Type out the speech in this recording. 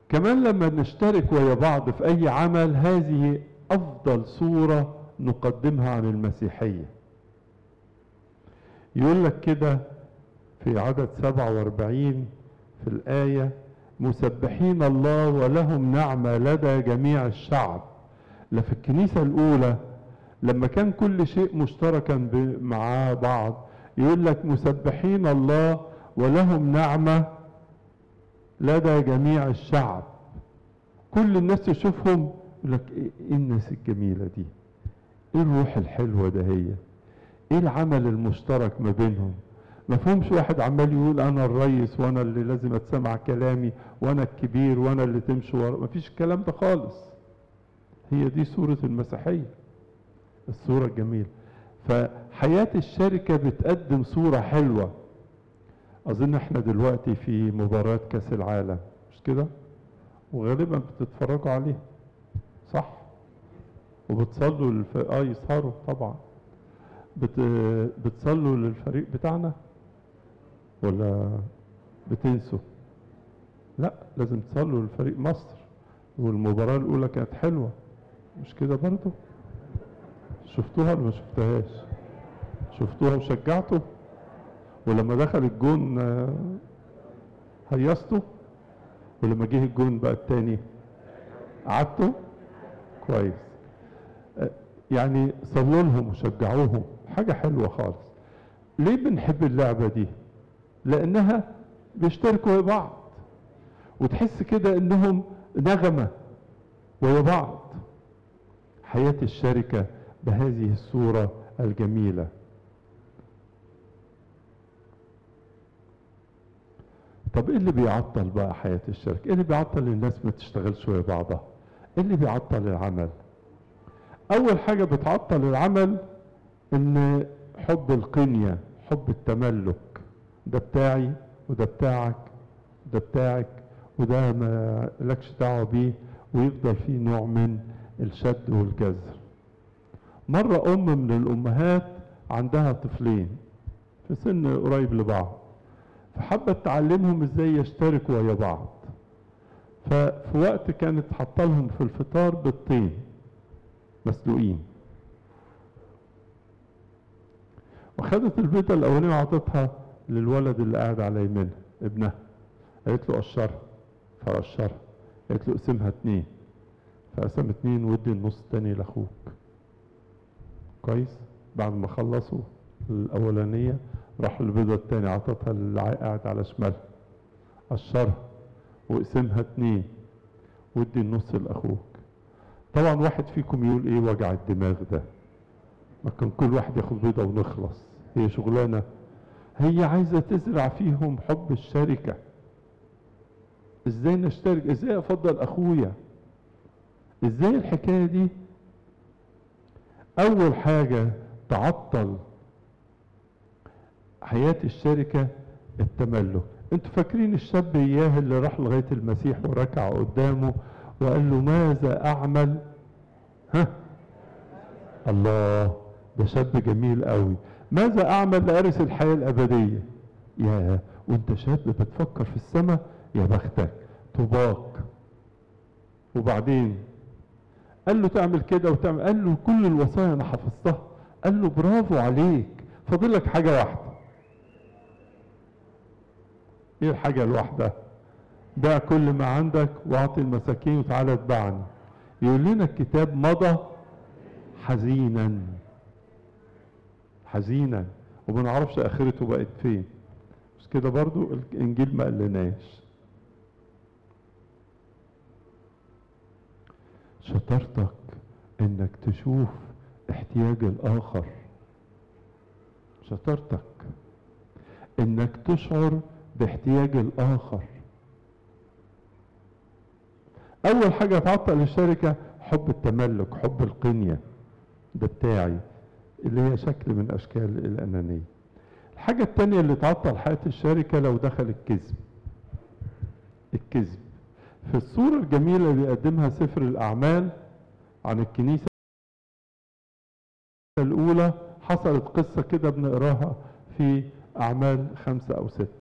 كمان لما نشترك ويا بعض في اي عمل هذه افضل صورة نقدمها عن المسيحية يقول لك كده في عدد 47 في الآية مسبحين الله ولهم نعمة لدى جميع الشعب لا في الكنيسة الأولى لما كان كل شيء مشتركا مع بعض يقول لك مسبحين الله ولهم نعمة لدى جميع الشعب كل الناس تشوفهم يقول لك ايه الناس الجميلة دي ايه الروح الحلوة ده هي ايه العمل المشترك ما بينهم ما فهمش واحد عمال يقول انا الريس وانا اللي لازم اتسمع كلامي وانا الكبير وانا اللي تمشي ورا ما فيش الكلام ده خالص هي دي صورة المسيحية الصورة الجميلة فحياة الشركة بتقدم صورة حلوة اظن احنا دلوقتي في مباراة كاس العالم مش كده وغالبا بتتفرجوا عليه صح وبتصلوا للف... اه يسهروا طبعا بت... بتصلوا للفريق بتاعنا ولا بتنسوا لا لازم تصلوا لفريق مصر والمباراة الأولى كانت حلوة مش كده برضو شفتوها ولا ما شفتهاش شفتوها وشجعتوا ولما دخل الجون آه، هيصتوا ولما جه الجون بقى التاني قعدتوا كويس آه، يعني صلوا لهم وشجعوهم حاجة حلوة خالص ليه بنحب اللعبة دي لانها بيشتركوا ويا بعض وتحس كده انهم نغمة ويا بعض حياة الشركة بهذه الصورة الجميلة طب ايه اللي بيعطل بقى حياة الشركة ايه اللي بيعطل الناس ما تشتغلش ويا بعضها ايه اللي بيعطل العمل اول حاجة بتعطل العمل ان حب القنية حب التملك ده بتاعي وده بتاعك ده بتاعك وده ما لكش دعوة بيه ويفضل فيه نوع من الشد والجزر مرة أم من الأمهات عندها طفلين في سن قريب لبعض فحبت تعلمهم ازاي يشتركوا ويا بعض ففي وقت كانت حاطه لهم في الفطار بيضتين مسلوقين وخدت البيضه الاولانيه وعطتها للولد اللي قاعد على يمينها ابنها قالت له قشرها فقشرها قالت له اقسمها اتنين فقسم اتنين ودي النص التاني لاخوك كويس بعد ما خلصوا الاولانيه راح البيضه التانية عطتها اللي قاعد على شمالها قشرها واقسمها اتنين ودي النص لاخوك طبعا واحد فيكم يقول ايه وجع الدماغ ده ما كان كل واحد ياخد بيضه ونخلص هي شغلانه هي عايزه تزرع فيهم حب الشركه ازاي نشترك ازاي افضل اخويا ازاي الحكايه دي اول حاجه تعطل حياة الشركة التملك انتوا فاكرين الشاب اياه اللي راح لغاية المسيح وركع قدامه وقال له ماذا اعمل ها الله ده شاب جميل قوي ماذا اعمل لارث الحياة الابدية يا وانت شاب بتفكر في السماء يا بختك طوباك وبعدين قال له تعمل كده وتعمل قال له كل الوصايا انا حفظتها قال له برافو عليك فاضل لك حاجه واحده ايه الحاجه الواحده بيع كل ما عندك واعطي المساكين وتعالى اتبعني يقول لنا الكتاب مضى حزينا حزينا وما نعرفش اخرته بقت فين مش كده برضو الانجيل ما قالناش شطارتك انك تشوف احتياج الاخر شطارتك انك تشعر باحتياج الاخر اول حاجة تعطل الشركة حب التملك حب القنية ده بتاعي اللي هي شكل من اشكال الانانية الحاجة التانية اللي تعطل حياة الشركة لو دخل الكذب الكذب في الصورة الجميلة اللي بيقدمها سفر الأعمال عن الكنيسة الأولى حصلت قصة كده بنقراها في أعمال خمسة أو ستة